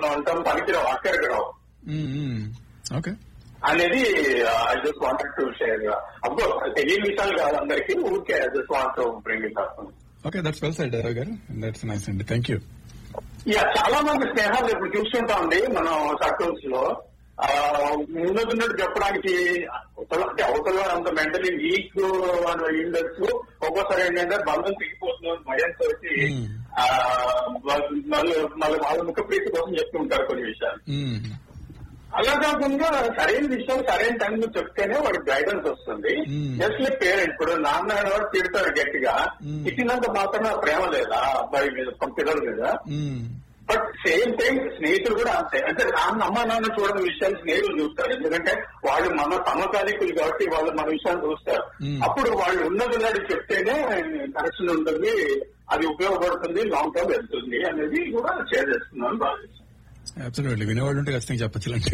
మనం అంటాం పనికిరావు అక్కడికరావు ఓకే అనేది I just wanted to share of course తెలియని విషయాలు కాదు అందరికి ఊరికే I just want to bring it up okay that's well said Rao garu that's nice అండి థ్యాంక్ యూ యా చాలా మంది స్నేహాలు ఇప్పుడు చూస్తుంటామండి మనం సర్కిల్స్ లో ఆ, ఉన్నతున్నట్టు చెప్పడానికి అవతల అంటే అవతల అంత మెంటలీ వీక్ అని ఉండొచ్చు ఒక్కోసారి ఏంటంటే బంధం తెగిపోతుంది అని భయంతో వచ్చి Hmm. ఆ, వాళ్ళు- మళ్ళీ మళ్ళీ వాళ్ళ ముఖ ప్రీతి కోసం చెప్తుంటారు కొన్ని విషయాలు అలా కాకుండా సరైన విషయం సరైన టైంలో చెప్తేనే వాడికి గైడెన్స్ వస్తుంది Hmm. జస్ట్ లైక్ పేరెంట్ ఇప్పుడు నాన్న అనేవాడు తిడతాడు గట్టిగా Hmm. తిట్టినంత మాత్రం ప్రేమ లేదా అబ్బాయి మీద పిల్లల మీద బట్ సేమ్ టైం స్నేహితులు కూడా అంతే అంటే నాన్న అమ్మ నాన్న చూడని విషయాలు స్నేహితులు చూస్తారు ఎందుకంటే వాళ్ళు మన సమకాలికులు కాబట్టి వాళ్ళు మన విషయాలు చూస్తారు Hmm. అప్పుడు వాళ్ళు ఉన్నది ఉన్నది చెప్తేనే కనెక్షన్ ఉంటుంది అది ఉపయోగపడుతుంది లాంగ్ టర్మ్ వెళ్తుంది అనేది కూడా షేర్ చేస్తున్నాను భావిస్తున్నాను అబ్సల్యూట్లీ వినేవాళ్ళు ఉంటే ఖచ్చితంగా చెప్పచ్చు ఇలాంటి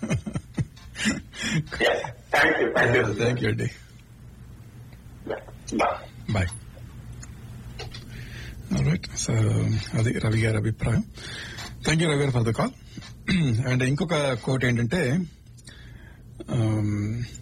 thank you thank you thank you అండి బాయ్ బాయ్ రైట్ సో అది రవి గారి అభిప్రాయం thank you Ravi garu for the call and ఇంకొక కోట్ ఏంటంటే um,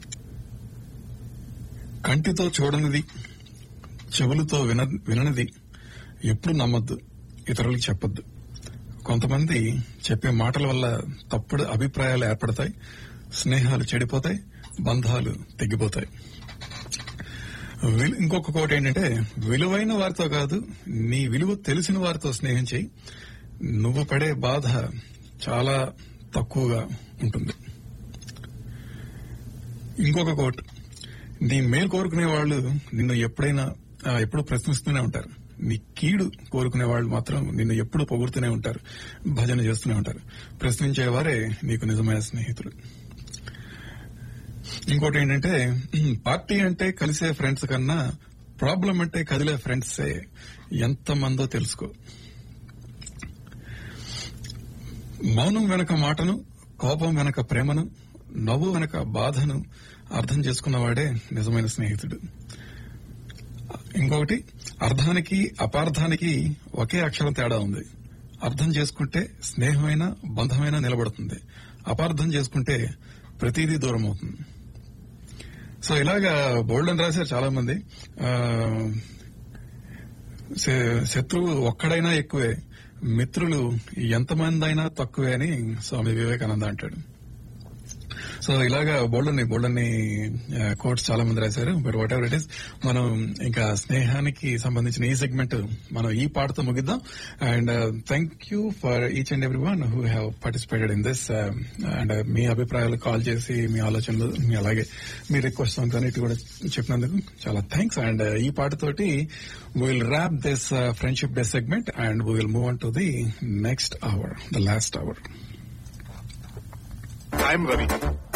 కంటితో చూడనిది చెవులతో విన విననిది ఎప్పుడు నమ్మద్దు ఇతరులకు చెప్పొద్దు కొంతమంది చెప్పే మాటల వల్ల తప్పుడు అభిప్రాయాలు ఏర్పడతాయి స్నేహాలు చెడిపోతాయి బంధాలు తెగిపోతాయి విలు- ఇంకొక కోట ఏంటంటే విలువైన వారితో కాదు నీ విలువ తెలిసిన వారితో స్నేహం చేయి నువ్వు పడే బాధ చాలా తక్కువగా ఉంటుంది ఇంకొక కోట్ నీ మేలు కోరుకునే వాళ్ళు నిన్ను ఎప్పుడైనా ఆ, ఎప్పుడు ప్రశ్నిస్తూనే ఉంటారు నీ కీడు కోరుకునే వాళ్ళు మాత్రం నిన్ను ఎప్పుడు పొగుడుతూనే ఉంటారు భజన చేస్తూనే ఉంటారు ప్రశ్నించేవారే నీకు నిజమైన స్నేహితులు ఇంకోటి ఏంటంటే ఉమ్, పార్టీ అంటే కలిసే ఫ్రెండ్స్ కన్నా ప్రాబ్లం అంటే కదిలే ఫ్రెండ్సే ఎంత మందో తెలుసుకో మౌనం వెనక మాటను కోపం వెనక ప్రేమను నవ్వు వెనక బాధను అర్థం చేసుకున్నవాడే నిజమైన స్నేహితుడు ఇంకొకటి అర్థానికి అపార్థానికి ఒకే అక్షరం తేడా ఉంది అర్థం చేసుకుంటే స్నేహమైన బంధమైన నిలబడుతుంది అపార్థం చేసుకుంటే ప్రతిదీ దూరం అవుతుంది సో ఇలాగా బోల్డ్ అని రాశారు చాలా మంది ఆ, శ- శత్రువు ఒక్కడైనా ఎక్కువే మిత్రులు ఎంతమంది అయినా తక్కువే అని స్వామి వివేకానంద అంటాడు సో ఇలాగా బోల్డని బోల్డని కోట్స్ చాలా మంది రాశారు but whatever it is మనం ఇంకా స్నేహానికి సంబంధించిన ఈ సెగ్మెంట్ మనం ఈ పాటతో ముగిద్దాం and thank you for each and every one who have participated in this and మీ అభిప్రాయాలు కాల్ చేసి మీ ఆలోచనలు మీ అలాగే మీ రిక్వెస్ట్ సాంగ్స్ అన్నిటి కూడా చెప్పినందుకు చాలా థ్యాంక్స్ అండ్ ఈ పాటతోటి will wrap this friendship day segment and will move on to the next hour the last hour I'm Ravi.